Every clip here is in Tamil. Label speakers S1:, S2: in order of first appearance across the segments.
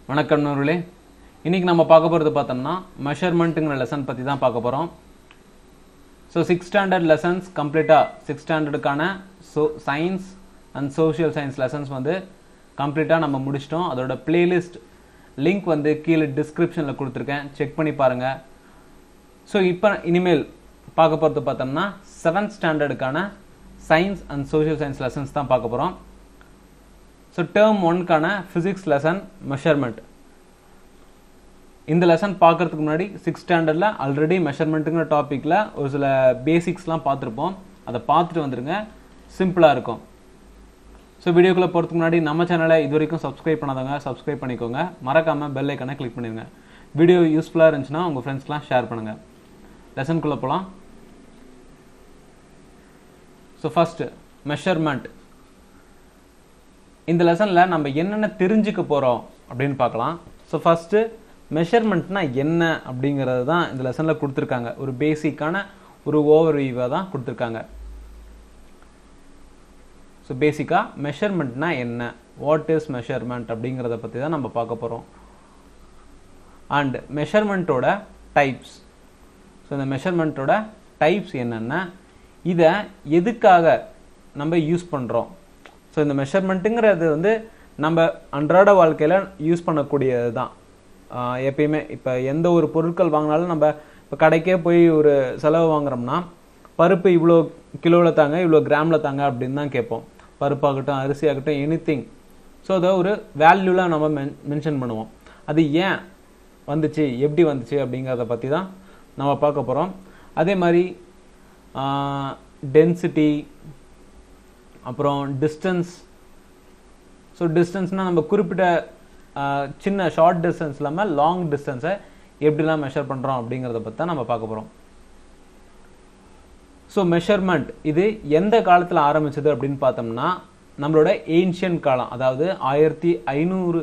S1: வணக்கம் நூறுலே இன்னைக்கு நம்ம பார்க்க போகிறது பார்த்தோம்னா மெஷர்மெண்ட்டுங்கிற லெசன் பற்றி தான் பார்க்க போகிறோம் ஸோ சிக்ஸ் ஸ்டாண்டர்ட் லெசன்ஸ் கம்ப்ளீட்டாக சிக்ஸ் ஸ்டாண்டர்டுக்கான so science and social science lessons வந்து கம்ப்ளீட்டாக நம்ம முடிச்சிட்டோம் அதோட பிளேலிஸ்ட் லிங்க் வந்து கீழே டிஸ்கிரிப்ஷனில் கொடுத்துருக்கேன் செக் பண்ணி பாருங்கள் ஸோ இப்போ இனிமேல் பார்க்க போகிறது பார்த்தோம்னா செவன்த் ஸ்டாண்டர்டுக்கான science and social science lessons தான் பார்க்க போகிறோம் ஸோ டேர்ம் ஒன்க்கான ஃபிசிக்ஸ் லெசன் மெஷர்மெண்ட் இந்த லெசன் பார்க்கறதுக்கு முன்னாடி சிக்ஸ் ஸ்டாண்டர்டில் ஆல்ரெடி மெஷர்மெண்ட்டுங்கிற டாப்பிக்கில் ஒரு சில பேசிக்ஸ்லாம் பார்த்துருப்போம் அதை பார்த்துட்டு வந்துருங்க சிம்பிளாக இருக்கும் ஸோ வீடியோக்குள்ளே போகிறதுக்கு முன்னாடி நம்ம சேனலை இது வரைக்கும் சப்ஸ்கிரைப் பண்ணாதவங்க சப்ஸ்கிரைப் பண்ணிக்கோங்க மறக்காமல் பெல் ஐக்கனை கிளிக் பண்ணிடுங்க வீடியோ யூஸ்ஃபுல்லாக இருந்துச்சுன்னா உங்கள் ஃப்ரெண்ட்ஸ்க்கெலாம் ஷேர் பண்ணுங்கள் லெசனுக்குள்ளே போகலாம் ஸோ ஃபஸ்ட்டு மெஷர்மெண்ட் இந்த லெசனில் நம்ம என்னென்ன தெரிஞ்சுக்க போகிறோம் அப்படின்னு பார்க்கலாம் ஸோ ஃபஸ்ட்டு மெஷர்மெண்ட்னா என்ன அப்படிங்கிறது தான் இந்த லெசனில் கொடுத்துருக்காங்க ஒரு பேசிக்கான ஒரு ஓவர் வியூவாக தான் கொடுத்துருக்காங்க ஸோ பேசிக்காக மெஷர்மெண்ட்னா என்ன வாட் இஸ் மெஷர்மெண்ட் அப்படிங்கிறத பற்றி தான் நம்ம பார்க்க போகிறோம் அண்ட் மெஷர்மெண்ட்டோட டைப்ஸ் ஸோ இந்த மெஷர்மெண்ட்டோட டைப்ஸ் என்னென்ன இதை எதுக்காக நம்ம யூஸ் பண்ணுறோம் ஸோ இந்த மெஷர்மெண்ட்டுங்கிறது வந்து நம்ம அன்றாட வாழ்க்கையில் யூஸ் பண்ணக்கூடியது தான் எப்பயுமே இப்போ எந்த ஒரு பொருட்கள் வாங்கினாலும் நம்ம இப்போ கடைக்கே போய் ஒரு செலவு வாங்குறோம்னா பருப்பு இவ்வளோ கிலோவில் தாங்க இவ்வளோ கிராமில் தாங்க அப்படின்னு தான் கேட்போம் பருப்பாகட்டும் அரிசி ஆகட்டும் எனி திங் ஸோ அதை ஒரு வேல்யூலாம் நம்ம மென் மென்ஷன் பண்ணுவோம் அது ஏன் வந்துச்சு எப்படி வந்துச்சு அப்படிங்கிறத பற்றி தான் நம்ம பார்க்க போகிறோம் அதே மாதிரி டென்சிட்டி அப்புறம் டிஸ்டன்ஸ் ஸோ டிஸ்டன்ஸ்னால் நம்ம குறிப்பிட்ட சின்ன ஷார்ட் டிஸ்டன்ஸ் இல்லாமல் லாங் டிஸ்டன்ஸை எப்படிலாம் மெஷர் பண்ணுறோம் அப்படிங்கிறத பற்றி தான் நம்ம பார்க்க போகிறோம் ஸோ மெஷர்மெண்ட் இது எந்த காலத்தில் ஆரம்பிச்சது அப்படின்னு பார்த்தோம்னா நம்மளோட ஏன்ஷியன் காலம் அதாவது ஆயிரத்தி ஐநூறு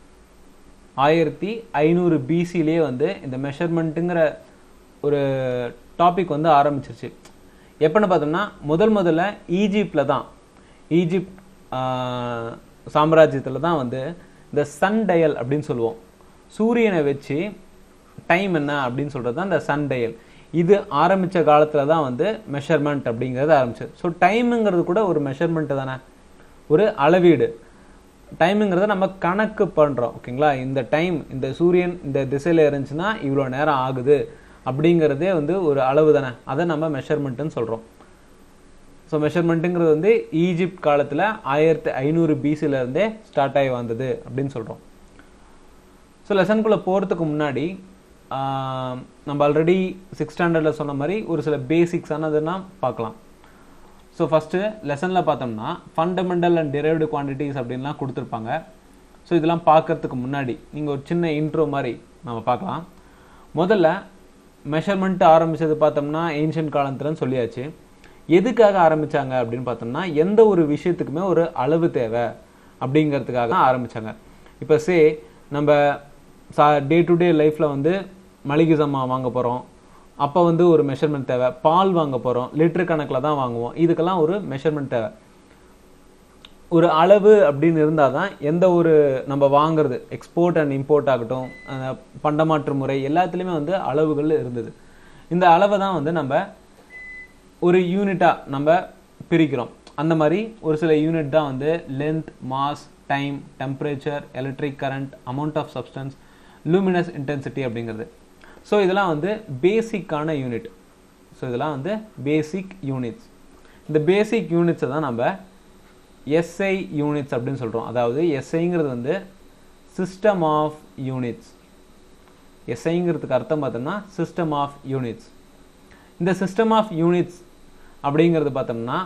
S1: ஆயிரத்தி ஐநூறு பிசிலேயே வந்து இந்த மெஷர்மெண்ட்டுங்கிற ஒரு டாபிக் வந்து ஆரம்பிச்சிருச்சு எப்போன்னு பார்த்தோம்னா முதல் முதல்ல ஈஜிப்டில் தான் ஈஜிப்ட் சாம்ராஜ்யத்தில் தான் வந்து இந்த சன் டயல் அப்படின்னு சொல்லுவோம் சூரியனை வச்சு டைம் என்ன அப்படின்னு சொல்கிறது தான் இந்த சன் டயல் இது ஆரம்பித்த காலத்தில் தான் வந்து மெஷர்மெண்ட் அப்படிங்கிறது ஆரம்பிச்சது ஸோ டைமுங்கிறது கூட ஒரு மெஷர்மெண்ட்டு தானே ஒரு அளவீடு டைமுங்கிறத நம்ம கணக்கு பண்ணுறோம் ஓகேங்களா இந்த டைம் இந்த சூரியன் இந்த திசையில் இருந்துச்சுன்னா இவ்வளோ நேரம் ஆகுது அப்படிங்கிறதே வந்து ஒரு அளவு தானே அதை நம்ம மெஷர்மெண்ட்டுன்னு சொல்கிறோம் ஸோ மெஷர்மெண்ட்டுங்கிறது வந்து ஈஜிப்ட் காலத்தில் ஆயிரத்தி ஐநூறு பிசிலேருந்தே ஸ்டார்ட் ஆகி வந்தது அப்படின்னு சொல்கிறோம் ஸோ லெசனுக்குள்ளே போகிறதுக்கு முன்னாடி நம்ம ஆல்ரெடி சிக்ஸ் ஸ்டாண்டர்டில் சொன்ன மாதிரி ஒரு சில பேசிக்ஸானதுன்னா பார்க்கலாம் ஸோ ஃபஸ்ட்டு லெசனில் பார்த்தோம்னா ஃபண்டமெண்டல் அண்ட் டிரைவ்டு குவான்டிட்டிஸ் அப்படின்லாம் கொடுத்துருப்பாங்க ஸோ இதெல்லாம் பார்க்கறதுக்கு முன்னாடி நீங்கள் ஒரு சின்ன இன்ட்ரோ மாதிரி நம்ம பார்க்கலாம் முதல்ல மெஷர்மெண்ட் ஆரம்பித்தது பார்த்தோம்னா ஏன்ஷியன் காலத்துலன்னு சொல்லியாச்சு எதுக்காக ஆரம்பித்தாங்க அப்படின்னு பார்த்தோம்னா எந்த ஒரு விஷயத்துக்குமே ஒரு அளவு தேவை அப்படிங்கிறதுக்காக ஆரம்பித்தாங்க இப்போ சே நம்ம சா டே டு டே லைஃப்பில் வந்து மளிகை சாமான் வாங்க போகிறோம் அப்போ வந்து ஒரு மெஷர்மெண்ட் தேவை பால் வாங்க போகிறோம் லிட்டர் கணக்கில் தான் வாங்குவோம் இதுக்கெல்லாம் ஒரு மெஷர்மெண்ட் தேவை ஒரு அளவு அப்படின்னு இருந்தால் தான் எந்த ஒரு நம்ம வாங்குறது எக்ஸ்போர்ட் அண்ட் இம்போர்ட் ஆகட்டும் பண்டமாற்று முறை எல்லாத்துலேயுமே வந்து அளவுகள் இருந்தது இந்த அளவை தான் வந்து நம்ம ஒரு யூனிட்டாக நம்ம பிரிக்கிறோம் அந்த மாதிரி ஒரு சில யூனிட் தான் வந்து length mass time temperature electric current amount of substance luminous intensity அப்படிங்கிறது ஸோ இதெல்லாம் வந்து பேசிக்கான யூனிட் ஸோ இதெல்லாம் வந்து பேசிக் யூனிட்ஸ் இந்த பேசிக் யூனிட்ஸை தான் நம்ம எஸ்ஐ யூனிட்ஸ் அப்படின்னு சொல்கிறோம் அதாவது எஸ்ஐங்கிறது வந்து சிஸ்டம் ஆஃப் யூனிட்ஸ் எஸ்ஐங்கிறதுக்கு அர்த்தம் பார்த்தோம்னா சிஸ்டம் ஆஃப் யூனிட்ஸ் இந்த சிஸ்டம் ஆஃப் யூனிட்ஸ் அப்படிங்கிறது பார்த்தோம்னா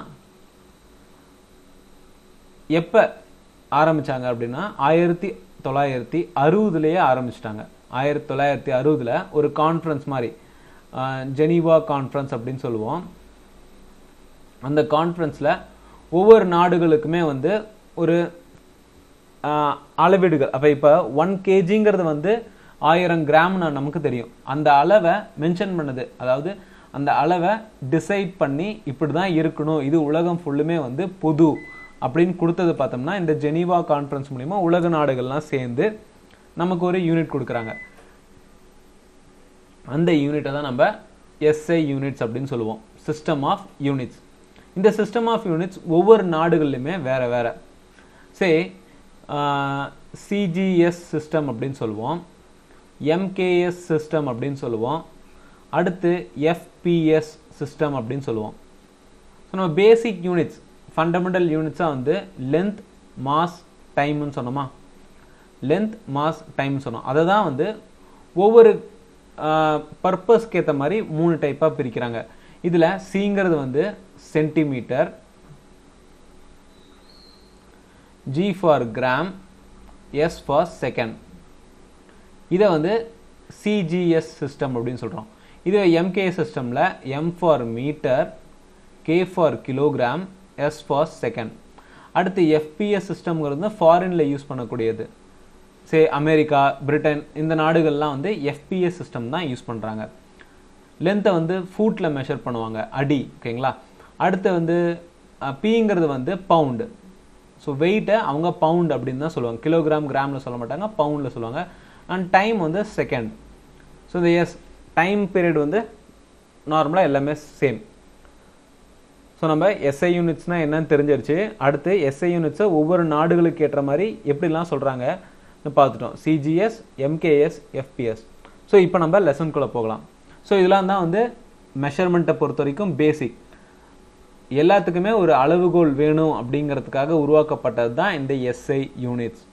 S1: எப்போ ஆரம்பித்தாங்க அப்படின்னா ஆயிரத்தி தொள்ளாயிரத்தி அறுபதுலேயே ஆரம்பிச்சிட்டாங்க ஆயிரத்தி தொள்ளாயிரத்தி அறுபதில் ஒரு கான்ஃபரன்ஸ் மாதிரி ஜெனீவா கான்ஃபரன்ஸ் அப்படின்னு சொல்லுவோம் அந்த கான்ஃபரன்ஸில் ஒவ்வொரு நாடுகளுக்குமே வந்து ஒரு அளவீடுகள் அப்போ இப்போ ஒன் கேஜிங்கிறது வந்து ஆயிரம் கிராம்னு நமக்கு தெரியும் அந்த அளவை மென்ஷன் பண்ணுது அதாவது அந்த அளவை டிசைட் பண்ணி இப்படி தான் இருக்கணும் இது உலகம் ஃபுல்லுமே வந்து பொது அப்படின்னு கொடுத்தது பார்த்தோம்னா இந்த ஜெனீவா கான்ஃபரன்ஸ் மூலிமா உலக நாடுகள்லாம் சேர்ந்து நமக்கு ஒரு யூனிட் கொடுக்குறாங்க அந்த யூனிட்டை தான் நம்ம எஸ்ஐ யூனிட்ஸ் அப்படின்னு சொல்லுவோம் சிஸ்டம் ஆஃப் யூனிட்ஸ் இந்த சிஸ்டம் ஆஃப் யூனிட்ஸ் ஒவ்வொரு நாடுகள்லையுமே வேற வேற சே சிஜிஎஸ் சிஸ்டம் அப்படின்னு சொல்லுவோம் எம்கேஎஸ் சிஸ்டம் அப்படின்னு சொல்லுவோம் அடுத்து எஃபிஎஸ் சிஸ்டம் அப்படின்னு சொல்லுவோம் ஸோ நம்ம பேசிக் யூனிட்ஸ் ஃபண்டமெண்டல் யூனிட்ஸாக வந்து லென்த் மாஸ் டைம்னு சொன்னோமா லென்த் மாஸ் டைம் சொன்னோம் அதை தான் வந்து ஒவ்வொரு பர்பஸ்க்கு ஏற்ற மாதிரி மூணு டைப்பாக பிரிக்கிறாங்க இதில் சிங்கிறது வந்து centimetre G for gram S for second இதை வந்து சிஜிஎஸ் சிஸ்டம் அப்படின்னு சொல்கிறோம் இது எம்கே சிஸ்டமில் M for metre K for kilogram S for second அடுத்து எஃபிஎஸ் சிஸ்டம்ங்கிறது ஃபாரினில் யூஸ் பண்ணக்கூடியது சே அமெரிக்கா பிரிட்டன் இந்த நாடுகள்லாம் வந்து எஃபிஎஸ் சிஸ்டம் தான் யூஸ் பண்ணுறாங்க லென்த்தை வந்து ஃபூட்டில் மெஷர் பண்ணுவாங்க அடி ஓகேங்களா அடுத்து வந்து பிங்கிறது வந்து பவுண்டு ஸோ வெயிட்டை அவங்க பவுண்ட் அப்படின்னு தான் சொல்லுவாங்க கிலோகிராம் கிராமில் சொல்ல மாட்டாங்க பவுண்டில் சொல்லுவாங்க அண்ட் டைம் வந்து செகண்ட் ஸோ இந்த எஸ் டைம் பீரியட் வந்து நார்மலாக எல்லாமே சேம் ஸோ நம்ம எஸ்ஐ யூனிட்ஸ்னால் என்னன்னு தெரிஞ்சிருச்சு அடுத்து எஸ்ஐ யூனிட்ஸை ஒவ்வொரு நாடுகளுக்கு ஏற்ற மாதிரி எப்படிலாம் சொல்கிறாங்க பார்த்துட்டோம் சிஜிஎஸ் எம்கேஎஸ் எஃபிஎஸ் ஸோ இப்போ நம்ம லெசன்குள்ளே போகலாம் ஸோ இதெல்லாம் தான் வந்து மெஷர்மெண்ட்டை பொறுத்த வரைக்கும் பேசிக் எல்லாத்துக்குமே ஒரு அளவுகோல் வேணும் அப்படிங்கிறதுக்காக உருவாக்கப்பட்டது தான் இந்த எஸ்ஐ யூனிட்ஸ்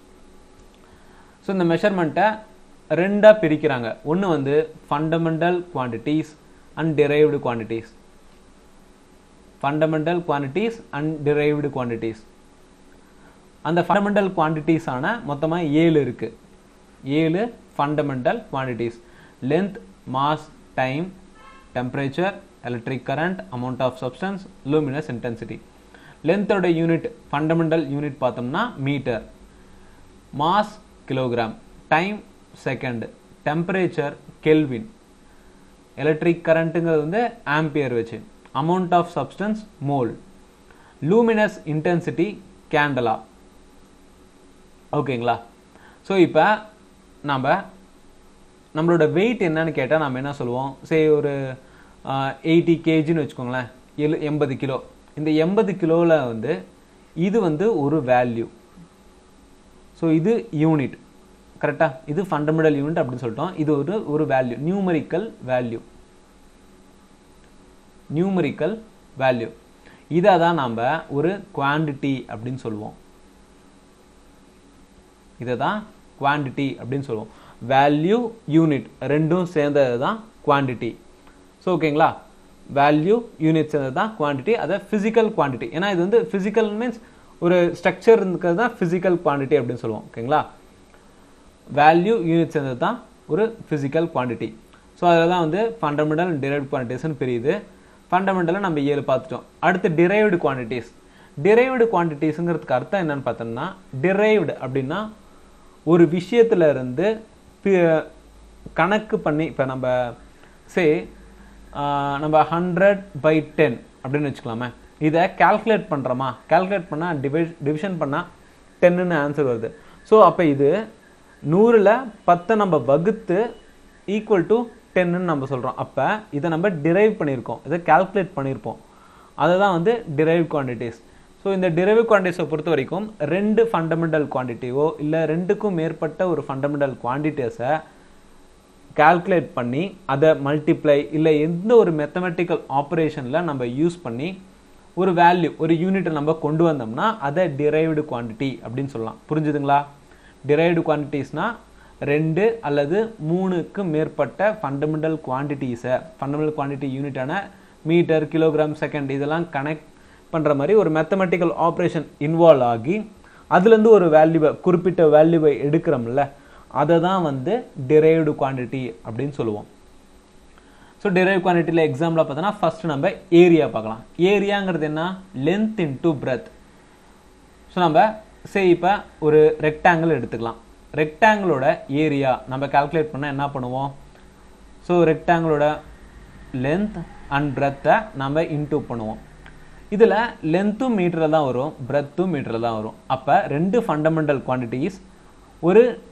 S1: ஸோ இந்த மெஷர்மெண்ட்டை ரெண்டாக பிரிக்கிறாங்க ஒன்று வந்து fundamental quantities and derived quantities fundamental quantities and derived quantities அந்த ஃபண்டமெண்டல் குவான்டிட்டிஸான மொத்தமாக ஏழு இருக்குது ஏழு fundamental quantities length mass time temperature electric current amount of substance luminous intensity லென்த்தோட யூனிட் ஃபண்டமெண்டல் யூனிட் பார்த்தோம்னா metre mass kilogram time second temperature kelvin electric கரண்ட்டுங்கிறது வந்து ஆம்பியர் வச்சு amount of substance mole luminous intensity candela ஓகேங்களா ஸோ இப்போ நம்ம நம்மளோட வெயிட் என்னன்னு கேட்டால் நம்ம என்ன சொல்லுவோம் சரி ஒரு எயிட்டி கேஜின்னு வச்சுக்கோங்களேன் எழு எண்பது கிலோ இந்த எண்பது கிலோவில் வந்து இது வந்து ஒரு வேல்யூ ஸோ இது யூனிட் கரெக்டாக இது ஃபண்டமெண்டல் யூனிட் அப்படின்னு சொல்லிட்டோம் இது ஒரு ஒரு value numerical value numerical value இதை தான் நாம் ஒரு குவான்டிட்டி அப்படின்னு சொல்லுவோம் இதை தான் குவான்டிட்டி அப்படின்னு சொல்லுவோம் வேல்யூ யூனிட் ரெண்டும் சேர்ந்தது தான் குவான்டிட்டி ஸோ ஓகேங்களா வேல்யூ யூனிட் சேர்ந்தது தான் குவான்டிட்டி அதை ஃபிசிக்கல் குவான்டிட்டி ஏன்னா இது வந்து ஃபிசிக்கல் மீன்ஸ் ஒரு ஸ்ட்ரக்சர் இருக்கிறது தான் ஃபிசிக்கல் குவான்டிட்டி அப்படின்னு சொல்லுவோம் ஓகேங்களா வேல்யூ யூனிட் சேர்ந்தது தான் ஒரு ஃபிசிக்கல் குவான்டிட்டி ஸோ அதில் தான் வந்து ஃபண்டமெண்டல் டிரைவ்ட் குவான்டிட்டிஸ்னு பிரியுது ஃபண்டமெண்டலாக நம்ம ஏழு பார்த்துட்டோம் அடுத்து டிரைவ்டு குவான்டிட்டிஸ் டிரைவ்டு குவான்டிட்டிஸுங்கிறதுக்கு அர்த்தம் என்னன்னு பார்த்தோம்னா டிரைவ்டு அப்படின்னா ஒரு விஷயத்துல இருந்து கணக்கு பண்ணி இப்போ நம்ம சே நம்ம ஹண்ட்ரட் பை டென் அப்படின்னு வச்சுக்கலாமே இதை கால்குலேட் பண்ணுறோமா கால்குலேட் பண்ணால் டிவை டிவிஷன் பண்ணால் டென்னுன்னு ஆன்சர் வருது ஸோ அப்போ இது நூறில் பத்தை நம்ம வகுத்து ஈக்குவல் டு டென்னு நம்ம சொல்கிறோம் அப்போ இதை நம்ம டிரைவ் பண்ணியிருக்கோம் இதை கால்குலேட் பண்ணியிருப்போம் அதை தான் வந்து டிரைவ் குவான்டிட்டிஸ் ஸோ இந்த டிரைவ் குவான்டிட்டிஸை பொறுத்த வரைக்கும் ரெண்டு ஃபண்டமெண்டல் குவான்டிட்டியோ இல்லை ரெண்டுக்கும் மேற்பட்ட ஒரு ஃபண்டமெண்டல் குவான்டிட்டிஸை கால்குலேட் பண்ணி அதை மல்டிப்ளை இல்லை எந்த ஒரு மெத்தமெட்டிக்கல் ஆப்ரேஷனில் நம்ம யூஸ் பண்ணி ஒரு வேல்யூ ஒரு யூனிட்டை நம்ம கொண்டு வந்தோம்னா அதை டிரைவ்டு குவான்டிட்டி அப்படின்னு சொல்லலாம் புரிஞ்சுதுங்களா டிரைவ்டு குவான்டிட்டிஸ்னால் ரெண்டு அல்லது மூணுக்கு மேற்பட்ட ஃபண்டமெண்டல் குவான்டிட்டிஸை ஃபண்டமெண்டல் குவான்டிட்டி யூனிட்டான மீட்டர் கிலோகிராம் செகண்ட் இதெல்லாம் கனெக்ட் பண்ணுற மாதிரி ஒரு மேத்தமெட்டிக்கல் ஆப்ரேஷன் இன்வால்வ் ஆகி அதுலேருந்து ஒரு வேல்யூவை குறிப்பிட்ட வேல்யூவை எடுக்கிறோம்ல அதை தான் வந்து டிரைவ்டு குவான்டிட்டி அப்படின்னு சொல்லுவோம் ஸோ டிரைவ் குவான்டிட்டியில் எக்ஸாம்பிளாக பார்த்தோன்னா ஃபர்ஸ்ட் நம்ம ஏரியா பார்க்கலாம் ஏரியாங்கிறது என்ன லென்த் இன்டூ பிரெத் ஸோ நம்ம சே இப்போ ஒரு ரெக்டாங்கிள் எடுத்துக்கலாம் ரெக்டாங்கிளோட ஏரியா நம்ம கால்குலேட் பண்ணால் என்ன பண்ணுவோம் ஸோ ரெக்டாங்கிளோட லென்த் அண்ட் பிரெத்தை நம்ம இன்டூ பண்ணுவோம் இதில் லென்த்தும் மீட்டரில் தான் வரும் பிரெத்தும் மீட்டரில் தான் வரும் அப்போ ரெண்டு ஃபண்டமெண்டல் குவான்டிட்டிஸ் ஒரு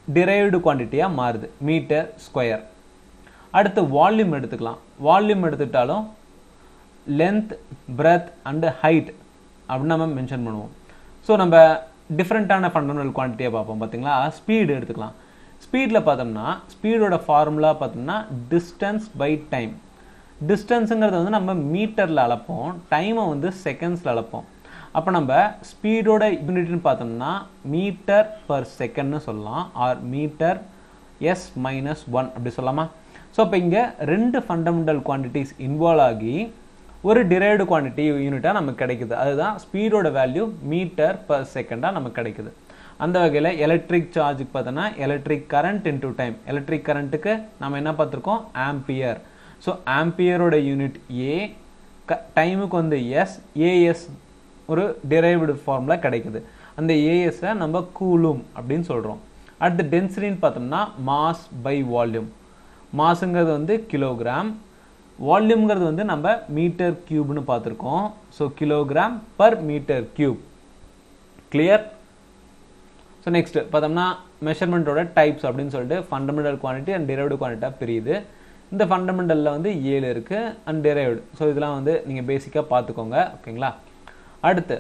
S1: டிரைவ்டு குவான்டிட்டியாக மாறுது மீட்டர் ஸ்கொயர் அடுத்து வால்யூம் எடுத்துக்கலாம் வால்யூம் எடுத்துட்டாலும் லென்த் பிரெத் அண்டு ஹைட் அப்படின்னு நம்ம மென்ஷன் பண்ணுவோம் ஸோ நம்ம டிஃப்ரெண்ட்டான ஃபண்டமெண்டல் குவான்டிட்டியை பார்ப்போம் பார்த்தீங்களா ஸ்பீடு எடுத்துக்கலாம் ஸ்பீடில் பார்த்தோம்னா ஸ்பீடோட ஃபார்முலா பார்த்தோம்னா டிஸ்டன்ஸ் பை டைம் டிஸ்டன்ஸுங்கிறது வந்து நம்ம மீட்டரில் அளப்போம் டைமை வந்து செகண்ட்ஸில் அளப்போம் அப்போ நம்ம ஸ்பீடோட யூனிட்னு பார்த்தோம்னா மீட்டர் பர் செகண்ட்னு சொல்லலாம் or metre S minus one அப்படி சொல்லலாமா ஸோ இப்போ இங்கே ரெண்டு ஃபண்டமெண்டல் குவான்டிட்டிஸ் இன்வால்வ் ஆகி ஒரு டிரைவ்டு குவான்டிட்டி யூனிட்டாக நமக்கு கிடைக்குது அதுதான் ஸ்பீடோட வேல்யூ மீட்டர் பர் செகண்டாக நமக்கு கிடைக்குது அந்த வகையில் எலக்ட்ரிக் சார்ஜுக்கு பார்த்தோன்னா electric current into time electric கரண்ட்டுக்கு நம்ம என்ன பார்த்துருக்கோம் ஆம்பியர் ஸோ ஆம்பியரோட யூனிட் ஏ க டைமுக்கு வந்து எஸ் ஏஎஸ் ஒரு டிரைவ்டு ஃபார்மில் கிடைக்குது அந்த ஏஎஸ்ஸை நம்ம கூலும் அப்படின்னு சொல்கிறோம் அடுத்து டென்சிட்டின்னு பார்த்தோம்னா மாஸ் பை வால்யூம் மாஸுங்கிறது வந்து கிலோகிராம் வால்யூம்ங்கிறது வந்து நம்ம மீட்டர் கியூப்னு பார்த்துருக்கோம் so kilogram per metre cube clear so next பார்த்தோம்னா மெஷர்மெண்ட்டோட டைப்ஸ் அப்படின்னு சொல்லிட்டு ஃபண்டமெண்டல் குவான்டிட்டி அண்ட் டிரைவ்டு குவான்டிட்டாக பிரியுது இந்த ஃபண்டமெண்டலில் வந்து ஏழு இருக்குது அண்ட் டிரைவ்டு ஸோ இதெல்லாம் வந்து நீங்கள் பேசிக்காக பார்த்துக்கோங்க ஓகேங்களா அடுத்து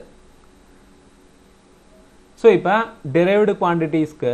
S1: ஸோ இப்போ டிரைவ்டு குவான்டிட்டிஸ்க்கு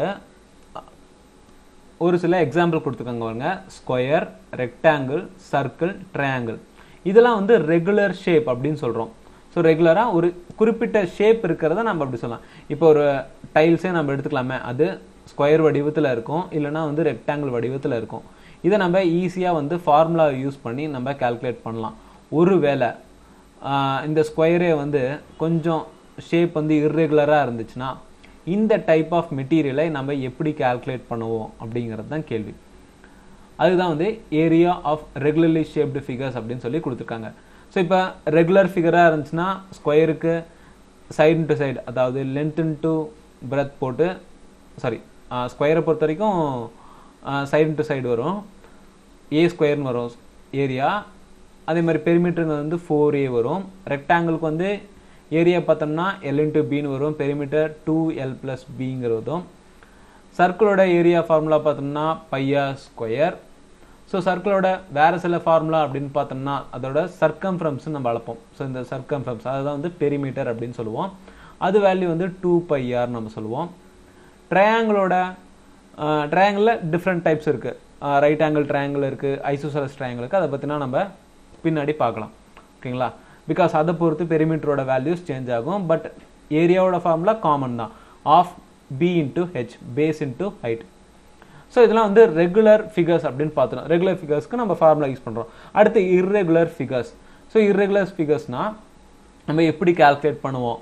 S1: ஒரு சில எக்ஸாம்பிள் கொடுத்துருக்காங்க பாருங்க ஸ்கொயர் ரெக்டாங்கிள் சர்க்கிள் ட்ரையாங்கிள் இதெல்லாம் வந்து ரெகுலர் ஷேப் அப்படின்னு சொல்கிறோம் ஸோ ரெகுலராக ஒரு குறிப்பிட்ட ஷேப் இருக்கிறத நம்ம அப்படி சொல்லலாம் இப்போ ஒரு டைல்ஸே நம்ம எடுத்துக்கலாமே அது ஸ்கொயர் வடிவத்தில் இருக்கும் இல்லைனா வந்து ரெக்டாங்கிள் வடிவத்தில் இருக்கும் இதை நம்ம ஈஸியாக வந்து ஃபார்முலா யூஸ் பண்ணி நம்ம கால்குலேட் பண்ணலாம் ஒரு வேளை இந்த ஸ்கொயரே வந்து கொஞ்சம் ஷேப் வந்து இர்ரெகுலராக இருந்துச்சுன்னா இந்த டைப் ஆஃப் மெட்டீரியலை நம்ம எப்படி கால்குலேட் பண்ணுவோம் அப்படிங்கிறது தான் கேள்வி அதுதான் வந்து area of regularly shaped figures அப்படின்னு சொல்லி கொடுத்துருக்காங்க ஸோ இப்போ ரெகுலர் ஃபிகராக இருந்துச்சுன்னா ஸ்கொயருக்கு சைடு டு சைடு அதாவது லென்த் டு பிரெத் போட்டு சாரி ஸ்கொயரை பொறுத்த வரைக்கும் சைடு டு சைடு வரும் ஏ ஸ்கொயர்னு வரும் ஏரியா அதே மாதிரி பெரிமீட்டருங்க வந்து ஃபோர் ஏ வரும் ரெக்டாங்கிளுக்கு வந்து ஏரியா பார்த்தோம்னா எல் இன்ட்டு பின்னு வரும் பெரிமீட்டர் டூ எல் ப்ளஸ் பிங்கிறதும் சர்க்கிளோட ஏரியா ஃபார்முலா பார்த்தோம்னா பையா ஸ்கொயர் ஸோ சர்க்கிளோட வேறு சில ஃபார்முலா அப்படின்னு பார்த்தோம்னா அதோட சர்க்கம்ஃப்ரம்ஸ் நம்ம அளப்போம் ஸோ இந்த சர்க்கம்ஃப்ரம்ஸ் அதுதான் வந்து பெரிமீட்டர் அப்படின்னு சொல்லுவோம் அது வேல்யூ வந்து டூ பையார் நம்ம சொல்லுவோம் ட்ரையாங்கிளோட ட்ரையாங்கிளில் டிஃப்ரெண்ட் டைப்ஸ் இருக்குது ரைட் ஆங்கிள் ட்ரையாங்கிள் இருக்குது ஐசோசலஸ் ட்ரையாங்கிள் இருக்குது அதை பற்றினா நம்ம பின்னாடி பார்க்கலாம் ஓகேங்களா பிகாஸ் அதை பொறுத்து பெரிமீட்டரோட வேல்யூஸ் சேஞ்ச் ஆகும் பட் ஏரியாவோட ஃபார்முலா காமன் தான் half B into H base into height so இதெல்லாம் வந்து ரெகுலர் ஃபிகர்ஸ் அப்படின்னு பார்த்துரும் ரெகுலர் ஃபிகர்ஸ்க்கு நம்ம ஃபார்முலா யூஸ் பண்ணுறோம் அடுத்து இர்ரெகுலர் ஃபிகர்ஸ் ஸோ இர்ரெகுலர் ஃபிகர்ஸ்னால் நம்ம எப்படி கால்குலேட் பண்ணுவோம்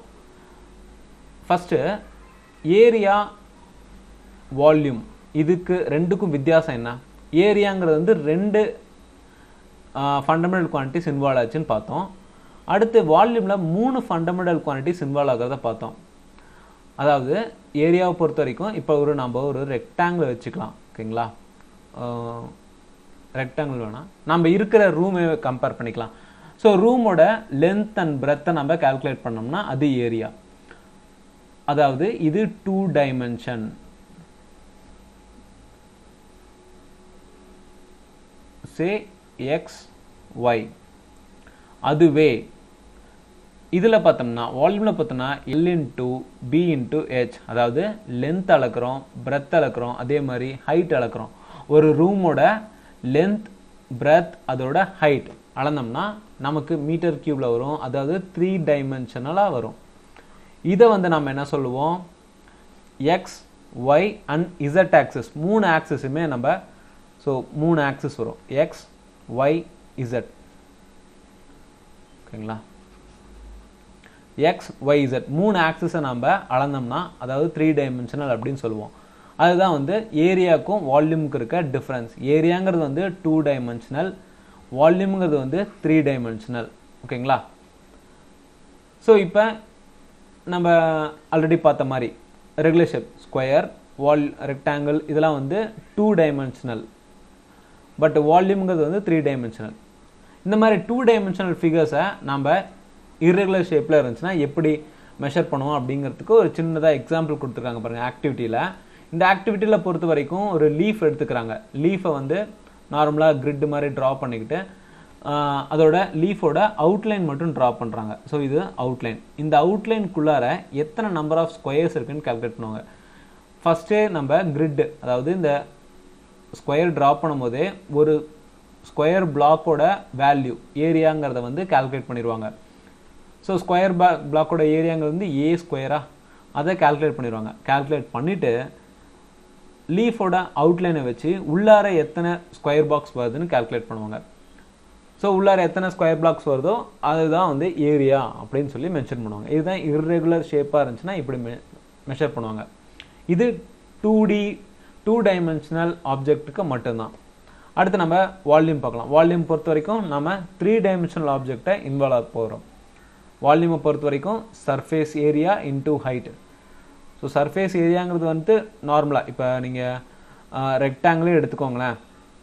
S1: ஃபஸ்ட்டு ஏரியா வால்யூம் இதுக்கு ரெண்டுக்கும் வித்தியாசம் என்ன ஏரியாங்கிறது வந்து ரெண்டு ஃபண்டமெண்டல் குவான்டிட்டிஸ் இன்வால்வ் ஆச்சுன்னு பார்த்தோம் அடுத்து வால்யூமில் மூணு ஃபண்டமெண்டல் குவான்டிட்டிஸ் இன்வால்வ் ஆகிறத பார்த்தோம் அதாவது ஏரியாவை பொறுத்த வரைக்கும் இப்போ ஒரு நம்ம ஒரு ரெக்டாங்கிள் வச்சுக்கலாம் ஓகேங்களா ரெக்டாங்கிள் வேணாம் நம்ம இருக்கிற ரூமை கம்பேர் பண்ணிக்கலாம் ஸோ ரூமோட லென்த் அண்ட் பிரெத்தை நம்ம கால்குலேட் பண்ணோம்னா அது ஏரியா அதாவது இது two dimension say X Y அதுவே இதில் பார்த்தோம்னா வால்யூமில் பார்த்தோம்னா L into B into H அதாவது லென்த் அளக்குறோம் பிரெத் அளக்குறோம் அதே மாதிரி ஹைட் அளக்குறோம் ஒரு ரூமோட லென்த் பிரெத் அதோட ஹைட் அளந்தோம்னா நமக்கு மீட்டர் கியூப்ல வரும் அதாவது த்ரீ டைமென்ஷனலாக வரும் இதை வந்து நம்ம என்ன சொல்லுவோம் X Y and Z axis மூணு ஆக்சிஸுமே நம்ம ஸோ மூணு ஆக்சிஸ் வரும் எக்ஸ் ஒய் இசட் ஓகேங்களா எக்ஸ் ஒய் இசட் மூணு ஆக்சிஸை நம்ம அளந்தோம்னா அதாவது த்ரீ டைமென்ஷனல் அப்படின்னு சொல்லுவோம் அதுதான் வந்து ஏரியாவுக்கும் வால்யூமுக்கு இருக்க டிஃப்ரென்ஸ் ஏரியாங்கிறது வந்து டூ டைமென்ஷனல் வால்யூம்ங்கிறது வந்து த்ரீ டைமென்ஷனல் ஓகேங்களா ஸோ இப்போ நம்ம ஆல்ரெடி பார்த்த மாதிரி ரெகுலர் ஷேப் ஸ்கொயர் வால் ரெக்டாங்கிள் இதெல்லாம் வந்து டூ டைமென்ஷனல் பட் வால்யூம்ங்கிறது வந்து த்ரீ டைமென்ஷனல் இந்த மாதிரி டூ டைமென்ஷனல் ஃபிகர்ஸை நம்ம இர்ரெகுலர் ஷேப்பில் இருந்துச்சுன்னா எப்படி மெஷர் பண்ணுவோம் அப்படிங்கிறதுக்கு ஒரு சின்னதாக எக்ஸாம்பிள் கொடுத்துருக்காங்க பாருங்கள் ஆக்டிவிட்டியில் இந்த ஆக்டிவிட்டியில் பொறுத்த வரைக்கும் ஒரு லீஃப் எடுத்துக்கிறாங்க லீஃபை வந்து நார்மலாக கிரிட் மாதிரி ட்ரா பண்ணிக்கிட்டு ஆஹ், அதோட லீஃபோட அவுட்லைன் மட்டும் ட்ரா பண்ணுறாங்க ஸோ இது அவுட்லைன் இந்த அவுட்லைனுக்குள்ளார எத்தனை நம்பர் ஆஃப் ஸ்கொயர்ஸ் இருக்குன்னு கால்குலேட் பண்ணுவாங்க ஃபஸ்ட்டே நம்ம கிரிட் அதாவது இந்த ஸ்கொயர் ட்ரா பண்ணும்போதே ஒரு ஸ்கொயர் பிளாக்கோட வேல்யூ ஏரியாங்கிறத வந்து கால்குலேட் பண்ணிடுவாங்க ஸோ ஸ்கொயர் பா பிளாக்கோட ஏரியாங்கிறது வந்து ஏ ஸ்கொயரா அதை கால்குலேட் பண்ணிடுவாங்க கால்குலேட் பண்ணிவிட்டு லீஃபோட அவுட்லைனை வச்சு உள்ளார எத்தனை ஸ்கொயர் பாக்ஸ் வருதுன்னு கால்குலேட் பண்ணுவாங்க ஸோ உள்ளார எத்தனை ஸ்கொயர் பிளாக்ஸ் வருதோ அதுதான் வந்து ஏரியா அப்படின்னு சொல்லி மென்ஷன் பண்ணுவாங்க இதுதான் இர்ரெகுலர் ஷேப்பாக இருந்துச்சுன்னா இப்படி மெஷர் பண்ணுவாங்க இது டூ டி டூ டைமென்ஷனல் ஆப்ஜெக்ட்டுக்கு மட்டும்தான் அடுத்து நம்ம வால்யூம் பார்க்கலாம் வால்யூம் பொறுத்த வரைக்கும் நம்ம த்ரீ டைமென்ஷனல் ஆப்ஜெக்டை இன்வால்வ் ஆக போகிறோம் வால்யூமை பொறுத்த வரைக்கும் surface area into height so surface ஏரியாங்கிறது வந்துட்டு நார்மலாக இப்போ நீங்கள் ரெக்டாங்கிளே எடுத்துக்கோங்களேன்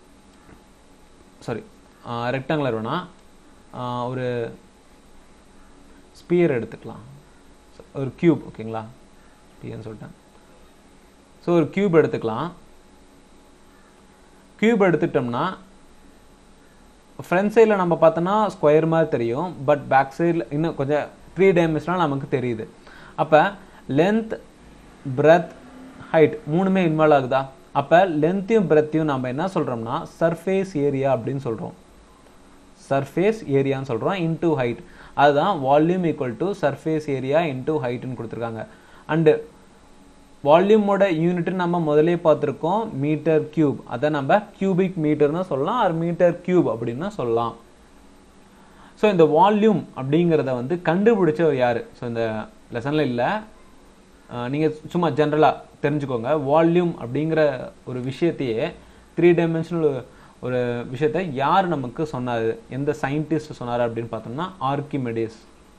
S1: சாரி ரெக்டாங்குலர் வேணா ஆஹ் ஒரு ஸ்பியர் எடுத்துக்கலாம் ஒரு கியூப் ஓகேங்களா ஸ்பியர்னு சொல்லிட்டேன் ஸோ ஒரு கியூப் எடுத்துக்கலாம் கியூப் எடுத்துட்டோம்னா ஃப்ரண்ட் சைடில் நம்ம பார்த்தோன்னா ஸ்கொயர் மாதிரி தெரியும் பட் பேக் சைடில் இன்னும் கொஞ்சம் த்ரீ டைமென்ஷனாக நமக்கு தெரியுது அப்போ லென்த் பிரெத் ஹைட் மூணுமே இன்வால்வ் ஆகுதா அப்போ லென்த்தையும் பிரெத்தையும் நம்ம என்ன சொல்கிறோம்னா சர்ஃபேஸ் ஏரியா அப்படின்னு சொல்கிறோம் சர்ஃபேஸ் ஏரியான்னு சொல்கிறோம் இன்டூ ஹைட் அதுதான் volume equal to surface area into ஹைட்னு கொடுத்துருக்காங்க அண்டு வால்யூமோட யூனிட் நம்ம முதலே பார்த்துருக்கோம் மீட்டர் கியூப் அதை நம்ம கியூபிக் மீட்டர்னு சொல்லலாம் ஆர் மீட்டர் கியூப் அப்படின்னு சொல்லலாம் ஸோ இந்த வால்யூம் அப்படிங்கிறத வந்து கண்டுபிடிச்சவர் யார் ஸோ இந்த லெசனில் இல்லை நீங்கள் சும்மா ஜென்ரலாக தெரிஞ்சுக்கோங்க வால்யூம் அப்படிங்கிற ஒரு விஷயத்தையே த்ரீ டைமென்ஷனல் ஒரு விஷயத்த யார் நமக்கு சொன்னார் எந்த சயின்டிஸ்ட் சொன்னார் அப்படின்னு பார்த்தோம்னா ஆர்கிமெடிஸ்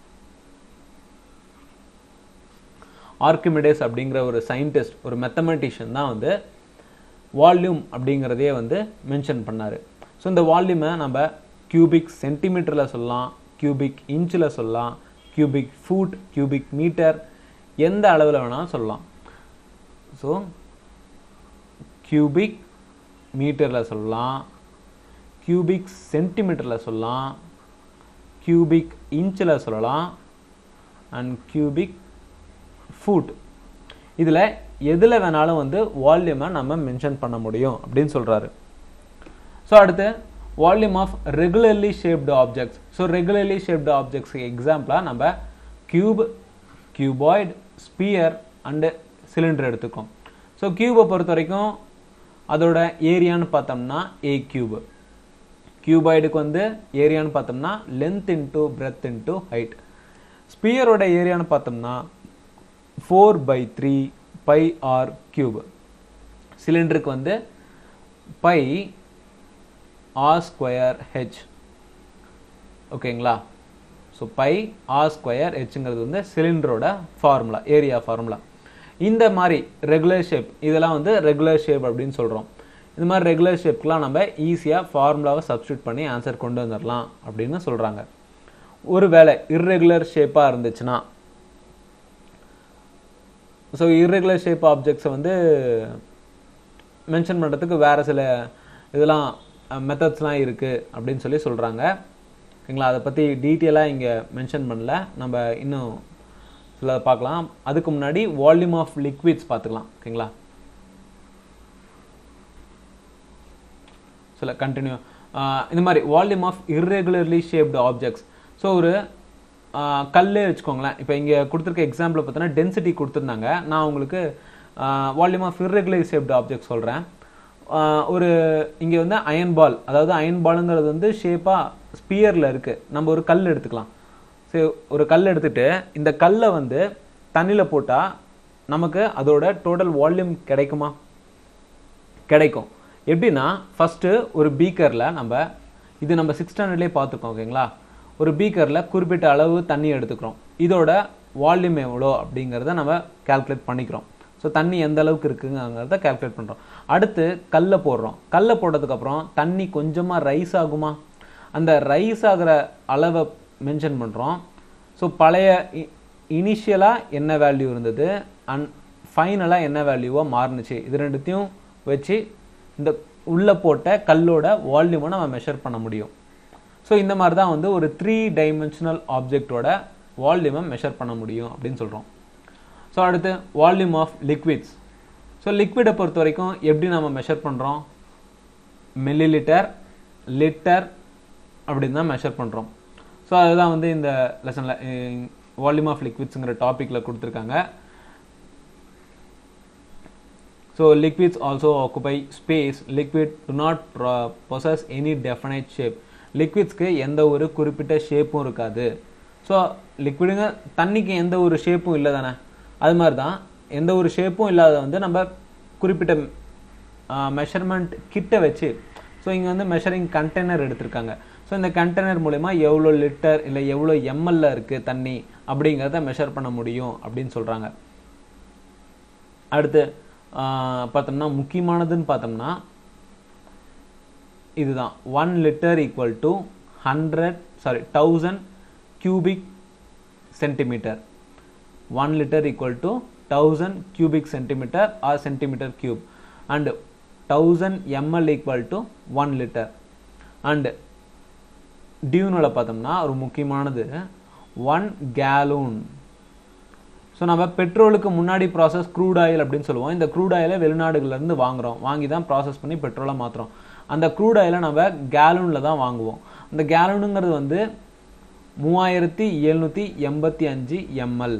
S1: ஆர்கிமிடேஸ் அப்படிங்கிற ஒரு சயின்டிஸ்ட் ஒரு மெத்தமெட்டிஷியன் தான் வந்து வால்யூம் அப்படிங்கிறதையே வந்து மென்ஷன் பண்ணார் ஸோ இந்த வால்யூமை நம்ம கியூபிக் சென்டிமீட்டரில் சொல்லலாம் கியூபிக் இன்ச்சில் சொல்லலாம் கியூபிக் ஃபுட் கியூபிக் மீட்டர் எந்த அளவில் வேணாலும் சொல்லலாம் ஸோ கியூபிக் மீட்டரில் சொல்லலாம் கியூபிக் சென்டிமீட்டரில் சொல்லலாம் கியூபிக் இன்ச்சில் சொல்லலாம் அண்ட் கியூபிக் ஃபுட் இதில் எதில் வேணாலும் வந்து வால்யூமை நம்ம மென்ஷன் பண்ண முடியும் அப்படின்னு சொல்கிறாரு ஸோ அடுத்து volume of regularly shaped objects so regularly shaped ஆப்ஜெக்ட்ஸ்க்கு எக்ஸாம்பிளாக நம்ம cube cuboid sphere and cylinder எடுத்துக்கோம் ஸோ கியூபை பொறுத்த வரைக்கும் அதோட ஏரியான்னு பார்த்தோம்னா ஏ கியூபு கியூபாய்டுக்கு வந்து ஏரியான்னு பார்த்தோம்னா length into breadth into height ஸ்பியரோட ஏரியான்னு பார்த்தோம்னா four pi three pi r cube சிலிண்டருக்கு வந்து பை ஆர் ஸ்கொயர் ஹெச் ஓகேங்களா ஸோ பை ஆர் ஸ்கொயர் ஹெச்ங்கிறது வந்து சிலிண்டரோட ஃபார்முலா ஏரியா ஃபார்முலா இந்த மாதிரி ரெகுலர் ஷேப் இதெல்லாம் வந்து ரெகுலர் ஷேப் அப்படின்னு சொல்கிறோம் இந்த மாதிரி ரெகுலர் ஷேப்க்கெலாம் நம்ம ஈஸியாக ஃபார்முலாவை சப்ஸ்டியூட் பண்ணி ஆன்சர் கொண்டு வந்துடலாம் அப்படின்னு சொல்கிறாங்க ஒருவேளை இர்ரெகுலர் ஷேப்பாக இருந்துச்சுன்னா ஸோ இர்ரெகுலர் ஷேப் ஆப்ஜெக்ட்ஸை வந்து மென்ஷன் பண்ணுறதுக்கு வேறு சில இதெல்லாம் மெத்தட்ஸ்லாம் இருக்குது அப்படின்னு சொல்லி சொல்கிறாங்க ஓகேங்களா அதை பற்றி டீட்டெயிலாக இங்கே மென்ஷன் பண்ணல நம்ம இன்னும் சில பார்க்கலாம் அதுக்கு முன்னாடி வால்யூம் ஆஃப் லிக்விட்ஸ் பார்த்துக்கலாம் ஓகேங்களா சில கண்டினியூ இந்த மாதிரி volume of irregularly shaped objects so ஒரு கல்லே வச்சுக்கோங்களேன் இப்போ இங்கே கொடுத்துருக்க எக்ஸாம்பிள் பார்த்தோன்னா டென்சிட்டி கொடுத்துருந்தாங்க நான் உங்களுக்கு volume of irregular shaped object சொல்கிறேன் ஒரு இங்கே வந்து அயன் பால் அதாவது அயன் பாலுங்கிறது வந்து ஷேப்பாக ஸ்பியரில் இருக்குது நம்ம ஒரு கல் எடுத்துக்கலாம் சரி ஒரு கல் எடுத்துட்டு இந்த கல்லை வந்து தண்ணியில் போட்டால் நமக்கு அதோட டோட்டல் வால்யூம் கிடைக்குமா கிடைக்கும் எப்படின்னா ஃபஸ்ட்டு ஒரு பீக்கரில் நம்ம இது நம்ம சிக்ஸ் ஸ்டாண்டர்ட்லேயே பார்த்துருக்கோம் ஓகேங்களா ஒரு பீக்கரில் குறிப்பிட்ட அளவு தண்ணி எடுத்துக்கிறோம் இதோட வால்யூம் எவ்வளோ அப்படிங்கிறத நம்ம கால்குலேட் பண்ணிக்கிறோம் ஸோ தண்ணி எந்த அளவுக்கு இருக்குங்கிறத கால்குலேட் பண்ணுறோம் அடுத்து கல்லை போடுறோம் கல்லை போட்டதுக்கப்புறம் தண்ணி கொஞ்சமாக ரைஸ் ஆகுமா அந்த ரைஸ் ஆகிற அளவை மென்ஷன் பண்ணுறோம் ஸோ பழைய இனிஷியலாக என்ன வேல்யூ இருந்தது அண்ட் ஃபைனலாக என்ன வேல்யூவோ மாறுனுச்சு இது ரெண்டுத்தையும் வச்சு இந்த உள்ளே போட்ட கல்லோட வால்யூமை நம்ம மெஷர் பண்ண முடியும் ஸோ இந்த மாதிரி தான் வந்து ஒரு த்ரீ டைமென்ஷனல் ஆப்ஜெக்டோட வால்யூமை மெஷர் பண்ண முடியும் அப்படின்னு சொல்கிறோம் ஸோ அடுத்து வால்யூம் ஆஃப் லிக்விட்ஸ் ஸோ லிக்விடை பொறுத்த வரைக்கும் எப்படி நம்ம மெஷர் பண்ணுறோம் மில்லி லிட்டர் லிட்டர் அப்படின்னு தான் மெஷர் பண்ணுறோம் ஸோ அதுதான் வந்து இந்த லெசனில் வால்யூம் ஆஃப் லிக்விட்ஸுங்கிற டாப்பிக்கில் கொடுத்துருக்காங்க so liquids also occupy space liquid do not possess any definite shape லிக்விட்ஸ்க்கு எந்த ஒரு குறிப்பிட்ட ஷேப்பும் இருக்காது ஸோ லிக்விடுங்க தண்ணிக்கு எந்த ஒரு ஷேப்பும் இல்லை தானே அது மாதிரி தான் எந்த ஒரு ஷேப்பும் இல்லாத வந்து நம்ம குறிப்பிட்ட மெஷர்மெண்ட் கிட்ட வச்சு ஸோ இங்கே வந்து மெஷரிங் கண்டெய்னர் எடுத்திருக்காங்க ஸோ இந்த கண்டெய்னர் மூலயமா எவ்வளோ லிட்டர் இல்லை எவ்வளோ எம்எல்ல இருக்குது தண்ணி அப்படிங்கிறத மெஷர் பண்ண முடியும் அப்படின்னு சொல்கிறாங்க அடுத்து பார்த்தோம்னா முக்கியமானதுன்னு பார்த்தோம்னா இதுதான் one litre equal to hundred sorry thousand cubic centimetre one litre equal to thousand cubic centimetre or centimetre cube and thousand ML equal to one litre and டியூனில் பார்த்தோம்னா ஒரு முக்கியமானது ஒன் கேலூன் ஸோ நம்ம பெட்ரோலுக்கு முன்னாடி ப்ராசஸ் க்ரூட் ஆயில் அப்படின்னு சொல்லுவோம் இந்த க்ரூட் ஆயிலை வெளிநாடுகள்லேருந்து வாங்குறோம் வாங்கி தான் ப்ராசஸ் பண்ணி பெட்ரோலை மாற்றுறோம் அந்த க்ரூட் ஆயிலை நம்ம கேலூனில் தான் வாங்குவோம் அந்த கேலூனுங்கிறது வந்து மூவாயிரத்தி எழுநூற்றி எண்பத்தி அஞ்சு எம்எல்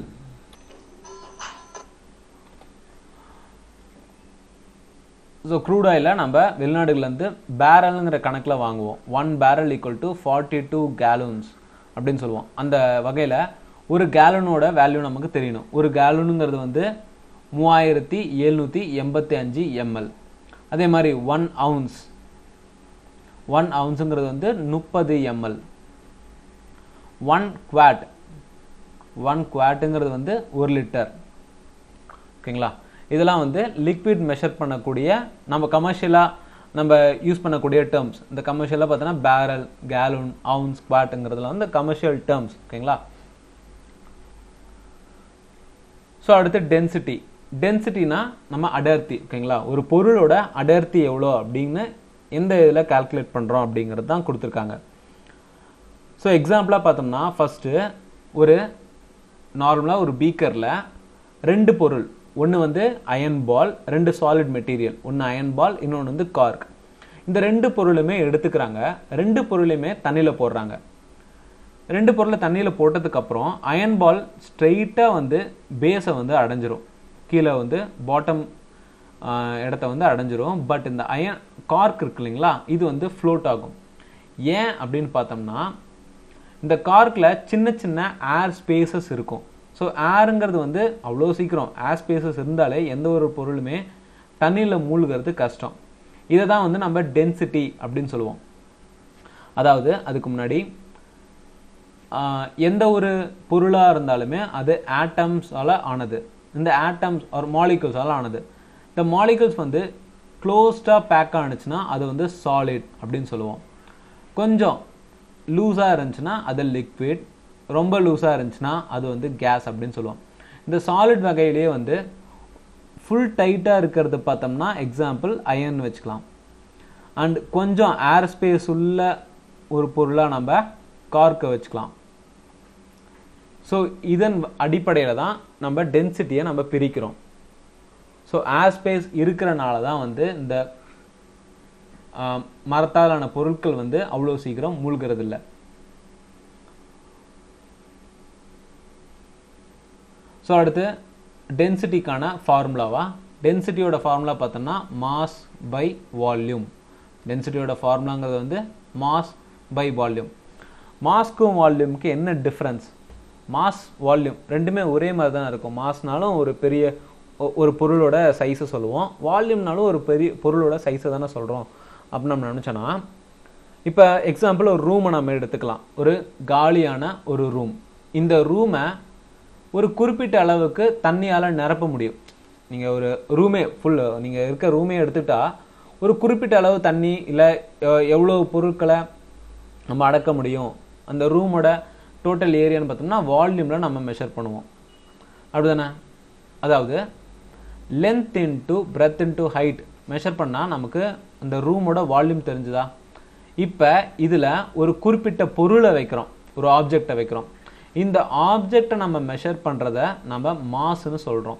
S1: ஸோ க்ரூட் ஆயிலை நம்ம வெளிநாடுகள்லேருந்து பேரலுங்கிற கணக்கில் வாங்குவோம் one barrel equal to forty two gallons அப்படின்னு சொல்லுவோம் அந்த வகையில் ஒரு கேலனோட வேல்யூ நமக்கு தெரியணும் ஒரு கேலனுங்கிறது வந்து மூவாயிரத்தி எழுநூற்றி எண்பத்தி அஞ்சு எம்எல் அதே மாதிரி ஒன் அவுன்ஸ் ஒன் அவுன்ஸுங்கிறது வந்து முப்பது எம்எல் ஒன் குவாட் ஒன் குவாட்டுங்கிறது வந்து ஒரு லிட்டர் ஓகேங்களா இதெல்லாம் வந்து லிக்விட் மெஷர் பண்ணக்கூடிய நம்ம கமர்ஷியலாக நம்ம யூஸ் பண்ணக்கூடிய டேர்ம்ஸ் இந்த கமர்ஷியலாக பார்த்தோன்னா பேரல் கேலூன் அவுன்ஸ் குவாட்டுங்கிறதுல வந்து கமர்ஷியல் டேர்ம்ஸ் ஓகேங்களா ஸோ அடுத்து டென்சிட்டி டென்சிட்டினா நம்ம அடர்த்தி ஓகேங்களா ஒரு பொருளோட அடர்த்தி எவ்வளோ அப்படின்னு எந்த இதில் கால்குலேட் பண்ணுறோம் அப்படிங்கிறது தான் கொடுத்துருக்காங்க ஸோ எக்ஸாம்பிளாக பார்த்தோம்னா ஃபஸ்ட்டு ஒரு நார்மலாக ஒரு பீக்கரில் ரெண்டு பொருள் ஒன்று வந்து அயன் பால் ரெண்டு சாலிட் மெட்டீரியல் ஒன்று அயன் பால் இன்னொன்று வந்து கார்க் இந்த ரெண்டு பொருளுமே எடுத்துக்கிறாங்க ரெண்டு பொருளையுமே தண்ணியில் போடுறாங்க ரெண்டு பொருளை தண்ணியில் போட்டதுக்கப்புறம் அயன் பால் ஸ்ட்ரெயிட்டாக வந்து பேஸை வந்து அடைஞ்சிரும் கீழே வந்து பாட்டம் இடத்த வந்து அடைஞ்சிரும் பட் இந்த அயன் கார்க் இருக்கு இல்லைங்களா இது வந்து ஃப்ளோட் ஆகும் ஏன் அப்படின்னு பார்த்தோம்னா இந்த கார்க்கில் சின்ன சின்ன ஏர் ஸ்பேசஸ் இருக்கும் ஸோ ஏருங்கிறது வந்து அவ்வளோ சீக்கிரம் ஏர் ஸ்பேசஸ் இருந்தாலே எந்த ஒரு பொருளுமே தண்ணியில் மூழ்கிறது கஷ்டம் இதை தான் வந்து நம்ம டென்சிட்டி அப்படின்னு சொல்லுவோம் அதாவது அதுக்கு முன்னாடி எந்த ஒரு பொருளாக இருந்தாலுமே அது ஆட்டம்ஸால் ஆனது இந்த ஆட்டம்ஸ் ஒரு மாலிகூல்ஸால் ஆனது இந்த மாலிகூல்ஸ் வந்து க்ளோஸ்டாக பேக் ஆனிச்சுன்னா அது வந்து சாலிட் அப்படின்னு சொல்லுவோம் கொஞ்சம் லூஸாக இருந்துச்சுன்னா அது லிக்விட் ரொம்ப லூஸாக இருந்துச்சுன்னா அது வந்து கேஸ் அப்படின்னு சொல்லுவோம் இந்த சாலிட் வகையிலேயே வந்து ஃபுல் டைட்டாக இருக்கிறது பார்த்தோம்னா எக்ஸாம்பிள் அயன் வச்சுக்கலாம் அண்ட் கொஞ்சம் ஏர் ஸ்பேஸ் உள்ள ஒரு பொருளாக நம்ம கார்க்கை வச்சுக்கலாம் ஸோ இதன் அடிப்படையில் தான் நம்ம டென்சிட்டியை நம்ம பிரிக்கிறோம் ஸோ ஏர் ஸ்பேஸ் இருக்கிறனால தான் வந்து இந்த மரத்தாலான பொருட்கள் வந்து அவ்வளோ சீக்கிரம் மூழ்கிறது இல்லை ஸோ அடுத்து டென்சிட்டிக்கான ஃபார்முலாவா டென்சிட்டியோட ஃபார்முலா பார்த்தோம்னா மாஸ் பை வால்யூம் டென்சிட்டியோட ஃபார்முலாங்கிறது வந்து மாஸ் பை வால்யூம் மாஸ்க்கும் வால்யூமுக்கு என்ன டிஃப்ரென்ஸ் மாஸ் வால்யூம் ரெண்டுமே ஒரே மாதிரி தான் இருக்கும் மாஸ்னாலும் ஒரு பெரிய ஒரு பொருளோட சைஸை சொல்லுவோம் வால்யூம்னாலும் ஒரு பெரிய பொருளோட சைஸை தானே சொல்கிறோம் அப்படின்னு நம்ம நினச்சோன்னா இப்போ எக்ஸாம்பிள் ஒரு ரூமை நம்ம எடுத்துக்கலாம் ஒரு காலியான ஒரு ரூம் இந்த ரூமை ஒரு குறிப்பிட்ட அளவுக்கு தண்ணியால் நிரப்ப முடியும் நீங்கள் ஒரு ரூமே ஃபுல் நீங்கள் இருக்க ரூமே எடுத்துட்டா ஒரு குறிப்பிட்ட அளவு தண்ணி இல்லை எவ்வளோ பொருட்களை நம்ம அடக்க முடியும் அந்த ரூமோட டோட்டல் ஏரியான்னு பார்த்தோம்னா வால்யூமில் நம்ம மெஷர் பண்ணுவோம் அப்படிதானே அதாவது length into breadth into height measure பண்ணால் நமக்கு அந்த ரூமோட வால்யூம் தெரிஞ்சுதா இப்போ இதில் ஒரு குறிப்பிட்ட பொருளை வைக்கிறோம் ஒரு ஆப்ஜெக்டை வைக்கிறோம் இந்த ஆப்ஜெக்டை நம்ம மெஷர் பண்ணுறத நம்ம மாஸ்ன்னு சொல்கிறோம்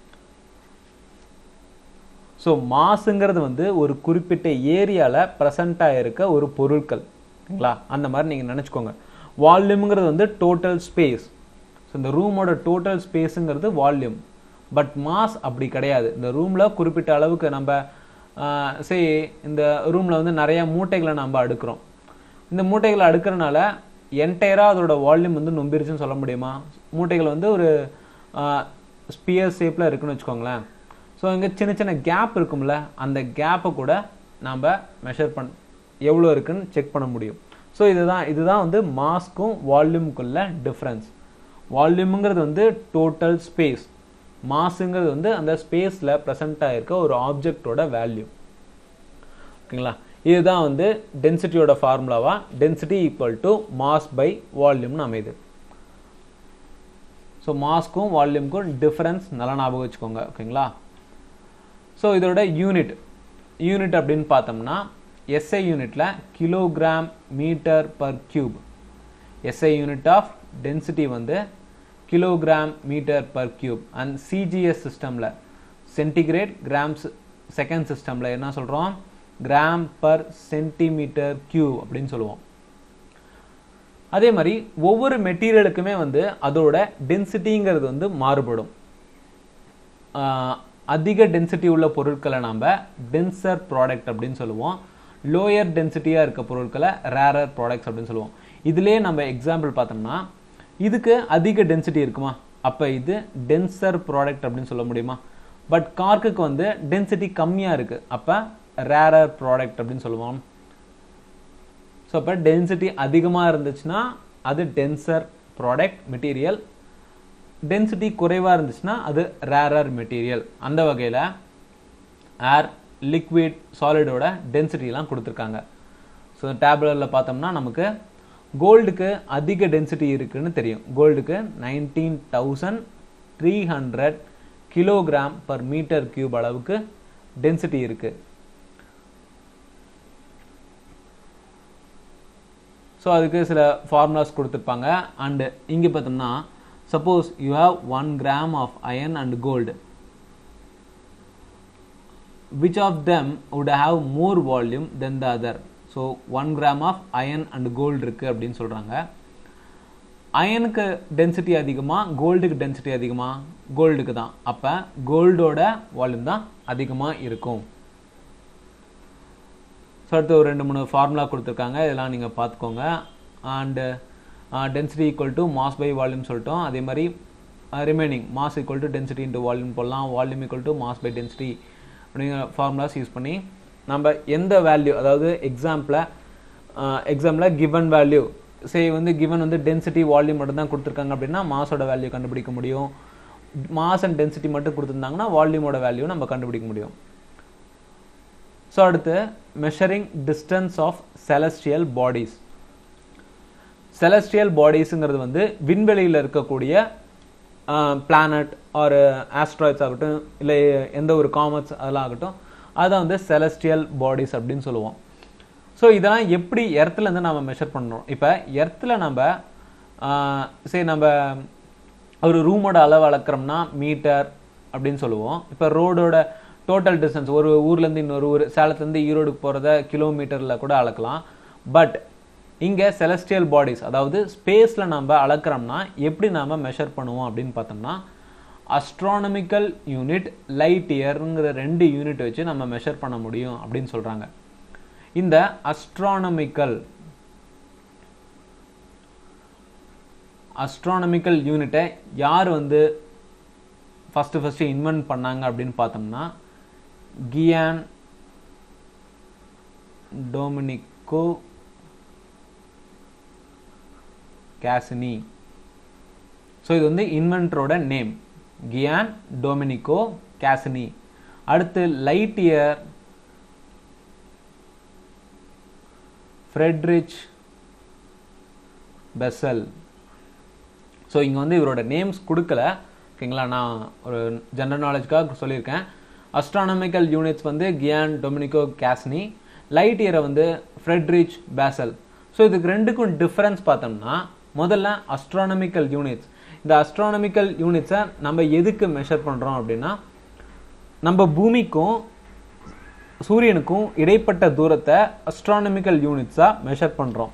S1: ஸோ மாசுங்கிறது வந்து ஒரு குறிப்பிட்ட ஏரியாவில் ப்ரெசண்ட்டாக இருக்க ஒரு பொருட்கள் சரிங்களா அந்த மாதிரி நீங்கள் நினச்சிக்கோங்க வால்யூம்ங்கிறது வந்து டோட்டல் ஸ்பேஸ் ஸோ இந்த ரூமோட டோட்டல் ஸ்பேஸுங்கிறது வால்யூம் பட் மாஸ் அப்படி கிடையாது இந்த ரூமில் குறிப்பிட்ட அளவுக்கு நம்ம சரி இந்த ரூமில் வந்து நிறைய மூட்டைகளை நம்ம அடுக்கிறோம் இந்த மூட்டைகளை அடுக்கிறனால என்டையராக அதோட வால்யூம் வந்து நொம்பிருச்சுன்னு சொல்ல முடியுமா மூட்டைகள் வந்து ஒரு ஸ்பியர் ஷேப்பில் இருக்குன்னு வச்சுக்கோங்களேன் ஸோ இங்கே சின்ன சின்ன கேப் இருக்கும்ல அந்த கேப்பை கூட நம்ம மெஷர் பண் எவ்வளோ இருக்குன்னு செக் பண்ண முடியும் ஸோ இதுதான் இதுதான் வந்து மாஸ்க்கும் வால்யூமுக்குள்ள டிஃப்ரென்ஸ் வால்யூமுங்கிறது வந்து டோட்டல் ஸ்பேஸ் மாஸுங்கிறது வந்து அந்த ஸ்பேஸில் ப்ரெசண்ட்டாக இருக்க ஒரு ஆப்ஜெக்டோட வேல்யூ ஓகேங்களா இதுதான் வந்து டென்சிட்டியோட ஃபார்முலாவா density equal to mass by வால்யூம்னு அமையுது ஸோ மாஸ்க்கும் வால்யூமுக்கும் டிஃபரன்ஸ் நல்லா ஞாபகம் வச்சுக்கோங்க ஓகேங்களா ஸோ இதோட யூனிட் யூனிட் அப்படின்னு பார்த்தோம்னா எஸ்ஐ யூனிட்டில் kilogram metre per cube SI unit of density வந்து kilogram metre per cube and CGS சிஸ்டமில் சென்டிகிரேட் கிராம்ஸ் செகண்ட் சிஸ்டமில் என்ன சொல்கிறோம் கிராம் பர் சென்டிமீட்டர் கியூப் அப்படின்னு சொல்லுவோம் அதே மாதிரி ஒவ்வொரு மெட்டீரியலுக்குமே வந்து அதோட டென்சிட்டிங்கிறது வந்து மாறுபடும் அதிக டென்சிட்டி உள்ள பொருட்களை நாம் டென்சர் ப்ராடக்ட் அப்படின்னு சொல்லுவோம் லோயர் டென்சிட்டியாக இருக்க பொருட்களை ரேரர் ப்ராடக்ட்ஸ் அப்படின்னு சொல்லுவோம் இதுலேயே நம்ம எக்ஸாம்பிள் பார்த்தோம்னா இதுக்கு அதிக டென்சிட்டி இருக்குமா அப்போ இது டென்சர் ப்ராடக்ட் அப்படின்னு சொல்ல முடியுமா பட் கார்க்குக்கு வந்து டென்சிட்டி கம்மியாக இருக்குது அப்போ ரேரர் ப்ராடக்ட் அப்படின்னு சொல்லுவோம் ஸோ அப்போ டென்சிட்டி அதிகமாக இருந்துச்சுன்னா அது டென்சர் ப்ராடக்ட் மெட்டீரியல் டென்சிட்டி குறைவாக இருந்துச்சுன்னா அது ரேரர் மெட்டீரியல் அந்த வகையில் ஏர் லிக்விட் சாலிடோட டென்சிட்டிலாம் கொடுத்துருக்காங்க ஸோ டேப்லரில் பார்த்தோம்னா நமக்கு கோல்டுக்கு அதிக டென்சிட்டி இருக்குன்னு தெரியும் கோல்டுக்கு nineteen thousand three hundred kilogram per metre cube அளவுக்கு டென்சிட்டி இருக்கு ஸோ அதுக்கு சில ஃபார்முலாஸ் கொடுத்துருப்பாங்க அண்டு இங்கே பார்த்தோம்னா suppose you have one gram of iron and gold which of them would have more volume than the other so one gram of iron and gold இருக்குது அப்படின்னு சொல்கிறாங்க அயனுக்கு டென்சிட்டி அதிகமாக கோல்டுக்கு டென்சிட்டி அதிகமாக கோல்டுக்கு தான் அப்போ கோல்டோட வால்யூம் தான் அதிகமாக இருக்கும் ஸோ அடுத்து ஒரு ரெண்டு மூணு ஃபார்முலா கொடுத்துருக்காங்க இதெல்லாம் நீங்கள் பார்த்துக்கோங்க and density equal to mass by volume சொல்லிட்டோம் அதே மாதிரி remaining mass equal to density into volume போடலாம் volume equal to mass by density அப்படிங்கிற ஃபார்முலாஸ் யூஸ் பண்ணி நம்ம எந்த வேல்யூ அதாவது எக்ஸாம்பிள எக்ஸாம்பிள் கிவன் வேல்யூ சரி வந்து கிவன் வந்து டென்சிட்டி வால்யூம் மட்டும் தான் கொடுத்துருக்காங்க அப்படின்னா மாஸோட வேல்யூ கண்டுபிடிக்க முடியும் மாஸ் அண்ட் டென்சிட்டி மட்டும் கொடுத்துருந்தாங்கன்னா வால்யூமோட வேல்யூ நம்ம கண்டுபிடிக்க முடியும் ஸோ அடுத்து measuring distance of celestial bodies celestial பாடிஸுங்கிறது வந்து விண்வெளியில் இருக்கக்கூடிய பிளானட் ஒரு ஆஸ்ட்ராய்ட்ஸ் ஆகட்டும் இல்லை எந்த ஒரு காமட்ஸ் அதெல்லாம் ஆகட்டும் அதான் வந்து செலஸ்டியல் பாடிஸ் அப்படின்னு சொல்லுவோம் ஸோ இதெல்லாம் எப்படி எர்த்துலேருந்து நம்ம மெஷர் பண்ணுறோம் இப்போ எர்த்தில் நம்ம சரி நம்ம ஒரு ரூமோட அளவு அளக்குறோம்னா மீட்டர் அப்படின்னு சொல்லுவோம் இப்போ ரோடோட டோட்டல் டிஸ்டன்ஸ் ஒரு ஊர்லேருந்து இன்னொரு ஊர் சேலத்துலேருந்து ஈரோடுக்கு போகிறத கிலோமீட்டரில் கூட அளக்கலாம் பட் இங்கே செலஸ்டியல் பாடிஸ் அதாவது ஸ்பேஸில் நம்ம அளக்குறோம்னா எப்படி நாம் மெஷர் பண்ணுவோம் அப்படின்னு பார்த்தோம்னா அஸ்ட்ரானமிக்கல் யூனிட் லைட் இயருங்கிற ரெண்டு யூனிட் வச்சு நம்ம மெஷர் பண்ண முடியும் அப்படின்னு சொல்கிறாங்க இந்த அஸ்ட்ரானமிக்கல் அஸ்ட்ரானமிக்கல் யூனிட்டை யார் வந்து ஃபஸ்ட்டு ஃபஸ்ட்டு இன்வென்ட் பண்ணாங்க அப்படின்னு பார்த்தோம்னா கியான் டொமினிக்கோ கேசினி ஸோ இது வந்து இன்வென்டரோட நேம் கியான் டொமினிக்கோ கேசினி அடுத்து light year Friedrich Bessel so இங்கே வந்து இவரோட நேம்ஸ் கொடுக்கல ஓகேங்களா நான் ஒரு ஜென்ரல் நாலேஜ்க்காக சொல்லியிருக்கேன் அஸ்ட்ரானமிக்கல் யூனிட்ஸ் வந்து கியான் டொமினிகோ கேஸ்னி லைட் இயரை வந்து ஃப்ரெட்ரிச் பேசல் ஸோ இதுக்கு ரெண்டுக்கும் டிஃப்ரென்ஸ் பார்த்தோம்னா முதல்ல அஸ்ட்ரானமிக்கல் யூனிட்ஸ் இந்த அஸ்ட்ரானமிக்கல் யூனிட்ஸை நம்ம எதுக்கு மெஷர் பண்ணுறோம் அப்படின்னா நம்ம பூமிக்கும் சூரியனுக்கும் இடைப்பட்ட தூரத்தை அஸ்ட்ரானமிக்கல் யூனிட்ஸாக மெஷர் பண்ணுறோம்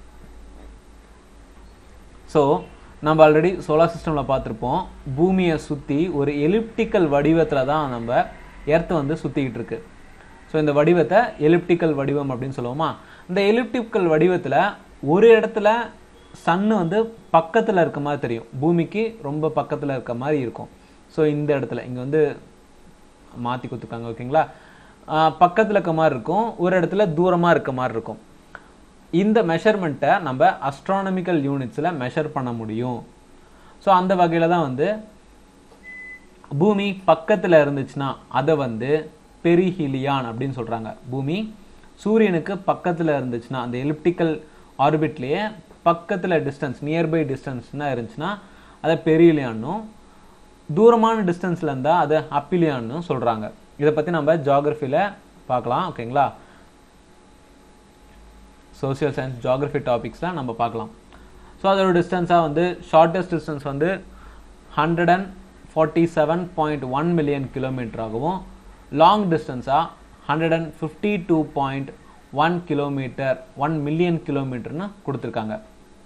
S1: ஸோ நம்ம ஆல்ரெடி சோலார் சிஸ்டமில் பார்த்துருப்போம் பூமியை சுற்றி ஒரு எலிப்டிக்கல் வடிவத்தில் தான் நம்ம எர்த் வந்து சுற்றிக்கிட்டு இருக்கு ஸோ இந்த வடிவத்தை எலிப்டிக்கல் வடிவம் அப்படின்னு சொல்லுவோமா இந்த எலிப்டிக்கல் வடிவத்தில் ஒரு இடத்துல சன்னு வந்து பக்கத்தில் இருக்க மாதிரி தெரியும் பூமிக்கு ரொம்ப பக்கத்தில் இருக்க மாதிரி இருக்கும் ஸோ இந்த இடத்துல இங்கே வந்து மாற்றி கொடுத்துருக்காங்க ஓகேங்களா பக்கத்தில் இருக்க மாதிரி இருக்கும் ஒரு இடத்துல தூரமாக இருக்க மாதிரி இருக்கும் இந்த மெஷர்மெண்ட்டை நம்ம அஸ்ட்ரானமிக்கல் யூனிட்ஸில் மெஷர் பண்ண முடியும் ஸோ அந்த வகையில் தான் வந்து பூமி பக்கத்தில் இருந்துச்சுன்னா அதை வந்து பெரிஹிலியான் அப்படின்னு சொல்கிறாங்க பூமி சூரியனுக்கு பக்கத்தில் இருந்துச்சுன்னா அந்த எலிப்டிக்கல் ஆர்பிட்லேயே பக்கத்தில் டிஸ்டன்ஸ் நியர்பை டிஸ்டன்ஸ்னா இருந்துச்சுன்னா அதை பெரிலியான்னும் தூரமான டிஸ்டன்ஸில் இருந்தால் அதை அப்பிலியான்னு சொல்கிறாங்க இதை பற்றி நம்ம ஜாகிரஃபியில் பார்க்கலாம் ஓகேங்களா சோசியல் சயின்ஸ் ஜாகிரஃபி டாபிக்ஸ்லாம் நம்ம பார்க்கலாம் ஸோ அதோட டிஸ்டன்ஸாக வந்து ஷார்ட்டஸ்ட் டிஸ்டன்ஸ் வந்து hundred and forty seven point one million kilometre ஆகவும் லாங் டிஸ்டன்ஸாக hundred and fifty two point one kilometre one million கிலோமீட்டர்னு கொடுத்துருக்காங்க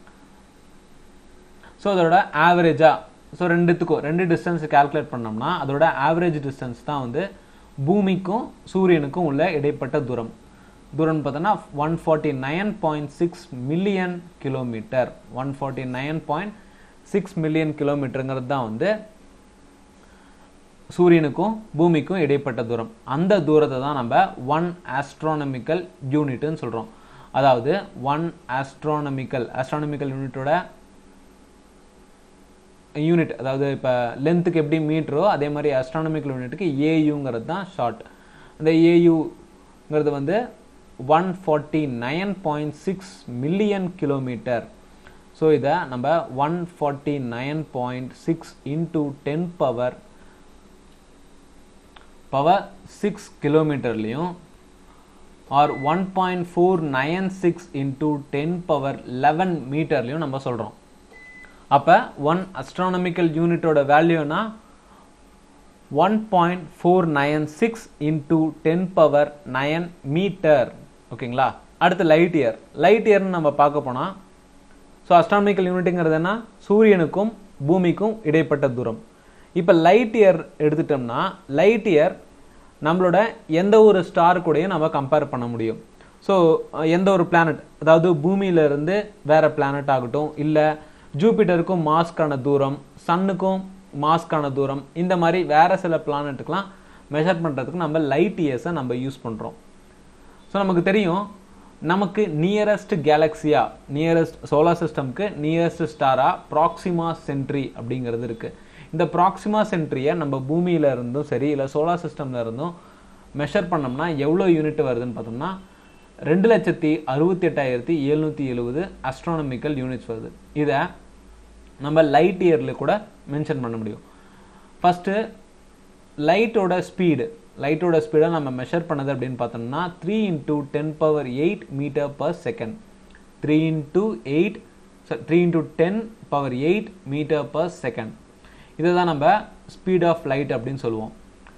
S1: ஸோ அதோட ஆவரேஜாக ஸோ ரெண்டுத்துக்கும் ரெண்டு டிஸ்டன்ஸ் கால்குலேட் பண்ணோம்னா அதோட ஆவரேஜ் டிஸ்டன்ஸ் தான் வந்து பூமிக்கும் சூரியனுக்கும் உள்ள இடைப்பட்ட தூரம் தூரம்னு பார்த்தோன்னா one forty nine point six million kilometre one forty nine point six million கிலோமீட்டருங்கிறது தான் வந்து சூரியனுக்கும் பூமிக்கும் இடைப்பட்ட தூரம் அந்த தூரத்தை தான் நம்ம ஒன் ஆஸ்ட்ரானமிக்கல் யூனிட்னு சொல்கிறோம் அதாவது ஒன் ஆஸ்ட்ரானமிக்கல் ஆஸ்ட்ரானமிக்கல் யூனிட்டோட யூனிட் அதாவது இப்போ லென்த்துக்கு எப்படி மீட்டரோ அதே மாதிரி ஆஸ்ட்ரானமிக்கல் யூனிட்டுக்கு ஏயுங்கிறது தான் ஷார்ட் அந்த ஏயுங்கிறது வந்து one forty nine point six million kilometre so இதை நம்ம one forty nine point six into ten power power six கிலோமீட்டர்லேயும் or one point four nine six into ten power eleven மீட்டர்லையும் நம்ம சொல்கிறோம் அப்போ ஒன் அஸ்ட்ரானமிக்கல் யூனிட்டோட வேல்யூனா one point four nine six into ten power nine metre ஓகேங்களா அடுத்து லைட் இயர் லைட் இயர்னு நம்ம பார்க்க போனால் ஸோ அஸ்ட்ரானமிக்கல் யூனிட்டுங்கிறது என்ன சூரியனுக்கும் பூமிக்கும் இடைப்பட்ட தூரம் இப்போ லைட் இயர் எடுத்துட்டோம்னா லைட் இயர் நம்மளோட எந்த ஒரு ஸ்டார் கூடயும் நம்ம கம்பேர் பண்ண முடியும் ஸோ எந்த ஒரு பிளானட் அதாவது பூமியிலிருந்து வேற பிளானட் ஆகட்டும் இல்லை ஜூபிட்டருக்கும் மாஸ்க்கான தூரம் சன்னுக்கும் மாஸ்க்கான தூரம் இந்த மாதிரி வேற சில பிளானட்டுக்கெலாம் மெஷர் பண்ணுறதுக்கு நம்ம லைட் இயர்ஸை நம்ம யூஸ் பண்ணுறோம் ஸோ நமக்கு தெரியும் நமக்கு நியரஸ்ட் கேலக்ஸியா நியரஸ்ட் சோலார் சிஸ்டம்க்கு நியரஸ்ட் ஸ்டாரா ப்ராக்சிமா சென்ட்ரி அப்படிங்கிறது இருக்குது இந்த ப்ராக்சிமா சென்ட்ரியை நம்ம பூமியில இருந்தும் சரி இல்லை சோலார் சிஸ்டம்ல இருந்தும் மெஷர் பண்ணோம்னா எவ்வளோ யூனிட் வருதுன்னு பார்த்தோம்னா ரெண்டு லட்சத்தி அறுபத்தி எட்டாயிரத்தி எழுநூற்றி எழுபது அஸ்ட்ரானமிக்கல் யூனிட்ஸ் வருது இதை நம்ம லைட் இயரில் கூட மென்ஷன் பண்ண முடியும் ஃபஸ்ட்டு லைட்டோட ஸ்பீடு லைட்டோட ஸ்பீடை நம்ம மெஷர் பண்ணது அப்படின்னு பார்த்தோம்னா three into ten power eight metre per second three into eight three into ten power eight metre per second இதை தான் நம்ம ஸ்பீட் ஆஃப் லைட் அப்படின்னு சொல்லுவோம்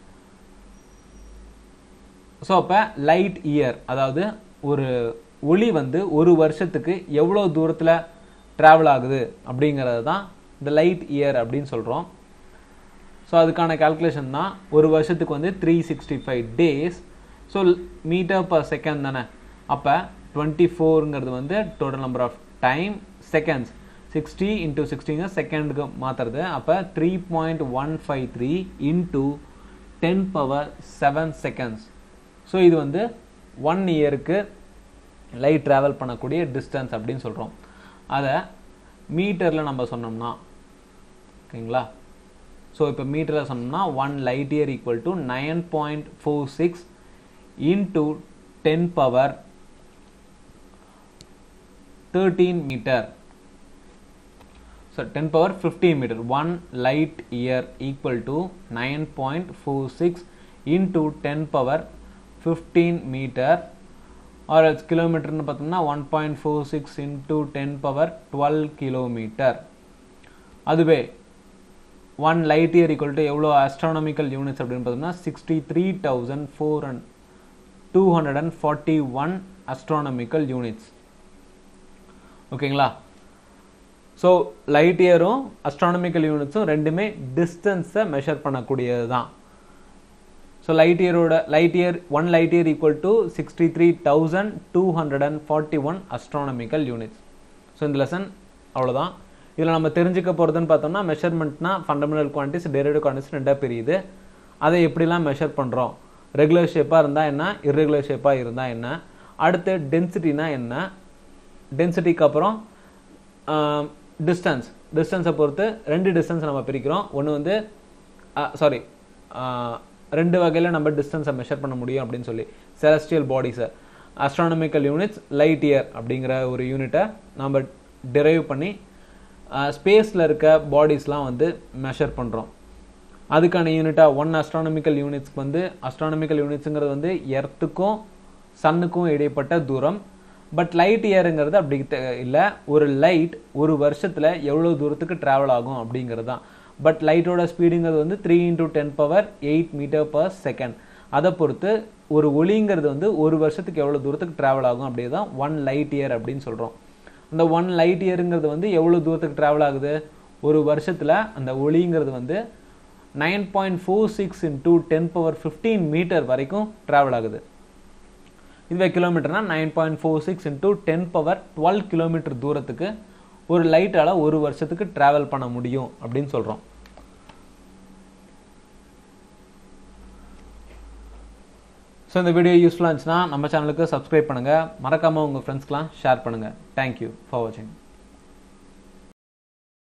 S1: ஸோ அப்போ லைட் இயர் அதாவது ஒரு ஒளி வந்து ஒரு வருஷத்துக்கு எவ்வளோ தூரத்தில் ட்ராவல் ஆகுது அப்படிங்கிறது தான் இந்த லைட் இயர் அப்படின்னு சொல்கிறோம் ஸோ அதுக்கான கால்குலேஷன் தான் ஒரு வருஷத்துக்கு வந்து three sixty five days so metre per second தானே அப்போ டுவெண்ட்டி ஃபோருங்கிறது வந்து total number of time seconds sixty into சிக்ஸ்டிங்க செகண்டுக்கு மாற்றுறது அப்போ three point one five three into ten power seven seconds so இது வந்து ஒன் இயருக்கு லைட் ட்ராவல் பண்ணக்கூடிய டிஸ்டன்ஸ் அப்படின்னு சொல்கிறோம் அதை மீட்டரில் நம்ம சொன்னோம்னா ஓகேங்களா ஸோ இப்போ மீட்டரில் சொன்னோம்னா one light year equal to nine point four six into ten power thirteen metre so ten power fifteen metre one light year equal to nine point four six into ten power fifteen metre or கிலோமீட்டர்னு பார்த்தோம்னா one point four six into ten power twelve kilometre அதுவே one light year equal to எவ்வளோ ஆஸ்ட்ரானமிக்கல் யூனிட்ஸ் அப்படின்னு பார்த்தோம்னா sixty three thousand four and two hundred and forty one astronomical units ஓகேங்களா ஸோ லைட் இயரும் அஸ்ட்ரானமிக்கல் யூனிட்ஸும் ரெண்டுமே டிஸ்டன்ஸை மெஷர் பண்ணக்கூடியது தான் ஸோ லைட் இயரோட light year one light year equal to sixty three thousand two hundred and forty one astronomical units so இந்த லெசன் அவ்வளோதான் இதில் நம்ம தெரிஞ்சுக்க போகிறதுன்னு பார்த்தோம்னா மெஷர்மெண்ட்னா ஃபண்டமெண்டல் குவான்டிஸ் டெரிவேட்டிவ் குவான்டிஸ் ரெண்டாக பிரியுது அதை எப்படிலாம் மெஷர் பண்ணுறோம் ரெகுலர் ஷேப்பாக இருந்தால் என்ன இர்ரெகுலர் ஷேப்பாக இருந்தால் என்ன அடுத்து டென்சிட்டினா என்ன டென்சிட்டிக்கு அப்புறம் டிஸ்டன்ஸ் டிஸ்டன்ஸை பொறுத்து ரெண்டு டிஸ்டன்ஸ் நம்ம பிரிக்கிறோம் ஒன்று வந்து சாரி ரெண்டு வகையில் நம்ம டிஸ்டன்ஸை மெஷர் பண்ண முடியும் அப்படின்னு சொல்லி செலஸ்டியல் பாடிஸை அஸ்ட்ரானமிக்கல் யூனிட்ஸ் லைட் இயர் அப்படிங்கிற ஒரு யூனிட்டை நம்ம டிரைவ் பண்ணி ஸ்பேஸில் இருக்க பாடிஸ்லாம் வந்து மெஷர் பண்ணுறோம் அதுக்கான யூனிட்டாக ஒன் அஸ்ட்ரானமிக்கல் யூனிட்ஸ்க்கு வந்து அஸ்ட்ரானமிக்கல் யூனிட்ஸுங்கிறது வந்து எர்த்துக்கும் சன்னுக்கும் இடைப்பட்ட தூரம் பட் லைட் இயருங்கிறது அப்படி இல்லை ஒரு லைட் ஒரு வருஷத்தில் எவ்வளோ தூரத்துக்கு ட்ராவல் ஆகும் அப்படிங்கிறது தான் பட் லைட்டோட ஸ்பீடுங்கிறது வந்து three into ten power eight metre per second அதை பொறுத்து ஒரு ஒளிங்கிறது வந்து ஒரு வருஷத்துக்கு எவ்வளோ தூரத்துக்கு ட்ராவல் ஆகும் அப்படி தான் ஒன் லைட் இயர் அப்படின்னு சொல்கிறோம் அந்த ஒன் லைட் இயருங்கிறது வந்து எவ்வளோ தூரத்துக்கு ட்ராவல் ஆகுது ஒரு வருஷத்தில் அந்த ஒளிங்கிறது வந்து nine point four six into ten power fifteen metre வரைக்கும் ட்ராவல் ஆகுது இதுவே கிலோமீட்டர்னா nine point four six into ten power twelve kilometre தூரத்துக்கு ஒரு லைட்டால் ஒரு வருஷத்துக்கு ட்ராவல் பண்ண முடியும் அப்படின்னு சொல்கிறோம் ஸோ இந்த வீடியோ யூஸ்ஃபுல்லாக இருந்துச்சுன்னா நம்ம சேனலுக்கு சப்ஸ்கிரைப் பண்ணுங்கள் மறக்காமல் உங்கள் ஃப்ரெண்ட்ஸ்க்கெலாம் ஷேர் பண்ணுங்கள் தேங்க்யூ ஃபார் வாட்சிங்